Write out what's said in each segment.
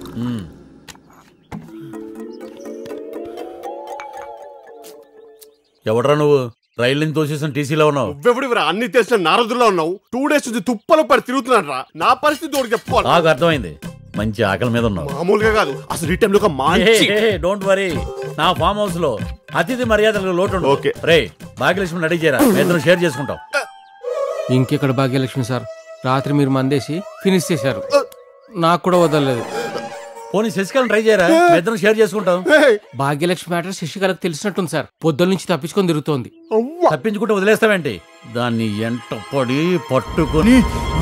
ఎవడ్రా నువ్వు రైలు నుంచి తోసేసిన టీసీలో ఉన్నావు నువ్వెవడివిరా అన్ని తెలిసిన నారదుల్లో ఉన్నావు టూ డేస్ నుంచి తుప్పలు పడి తిరుగుతున్నాడు రా నా పరిస్థితి ఒకటి చెప్పుకోవాలి నాకు అర్థమైంది మంచి ఆకలి మీద ఉన్నావు మామూలుగా కాదు అసలు ఈ టైంలో ఒక మంచి డోంట్ వరీ నా ఫామ్ హౌస్ లో అతిథి మర్యాదలకు లోటు ఉండదు. ఓకే. రే భాగ్యలక్ష్మి రెడీ చేయరా ఇద్దరు షేర్ చేసుకుంటాం ఇంకెక్కడ భాగ్యలక్ష్మి సార్ రాత్రి మీరు మందేసి ఫినిష్ చేశారు నాకు కూడా వదలలేదు పోనీ శశికళని ట్రై చేయరా ఇద్దరు షేర్ చేసుకుంటాం ఏయ్, భాగ్యలక్ష్మి మ్యాటర్ శశికళకు తెలిసినట్టుంది సార్ పొద్దుల నుంచి తప్పించుకొని తిరుగుతోంది అవ్వ. తప్పించుకుంటే వదిలేస్తావేంటి దాన్ని ఎంట పడి పట్టుకొని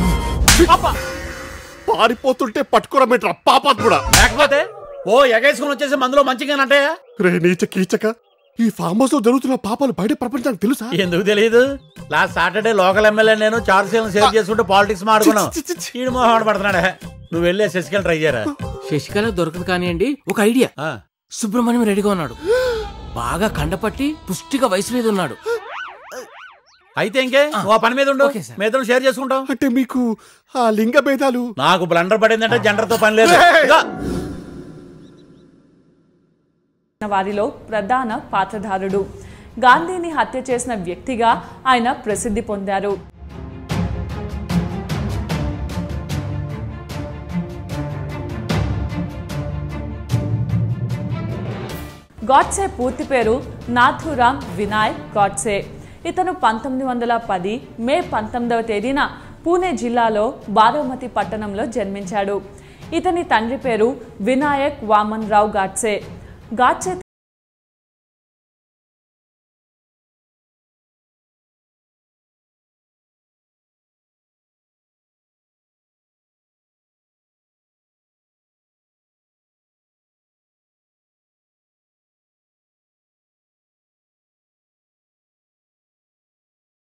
పారిపోతుంటే పట్టుకోరమేట్రా పాపాత్ కూడా లేకపోతే ఓ ఎగేసుకుని వచ్చేసి మందులో మంచిగానంటే రే నీచ కీచక ఈ ఫామ్ హౌస్ లో జరుగుతున్న పాపాలు బయట ప్రపంచానికి తెలుసా ఎందుకు తెలియదు లాస్ట్ సాటర్డే లోకల్ ఎమ్మెల్యే నేను చార్ సీలను షేర్ చేసుకుంటే పాలిటిక్స్ మాడుకున్నాం చి, చి, చి. ఈడు మొహం పడుతున్నాడే నువ్వు వెళ్ళే శశికళ ట్రై చేయరా శశికళ దొరకదు కానివ్వండి ఒక ఐడియా ఆ, సుబ్రహ్మణ్యం రెడీగా ఉన్నాడు బాగా కండపట్టి పుష్టిగా వయసు మీద ఉన్నాడు అయితే ఇంకే నువ్వు ఆ పని మీద ఉండు ఓకే సార్. మీ ఇద్దరం షేర్ చేసుకుంటాం అంటే మీకు ఆ లింగ భేదాలు నాకు బ్లండర్ పడిందంటే జెండర్ తో పని లేదు ఏయ్! ఇదిగో. వారిలో ప్రధాన పాత్రధారుడు గాంధీని హత్య చేసిన వ్యక్తిగా ఆయన ప్రసిద్ధి పొందారు గాడ్సే పూర్తి పేరు నాథురామ్ వినాయక్ గాడ్సే ఇతను పంతొమ్మిది వందల పది మే పంతొమ్మిదవ తేదీన పూణే జిల్లాలో బారామతి పట్టణంలో జన్మించాడు ఇతని తండ్రి పేరు వినాయక్ వామన్ రావు గాడ్సే గాడ్సే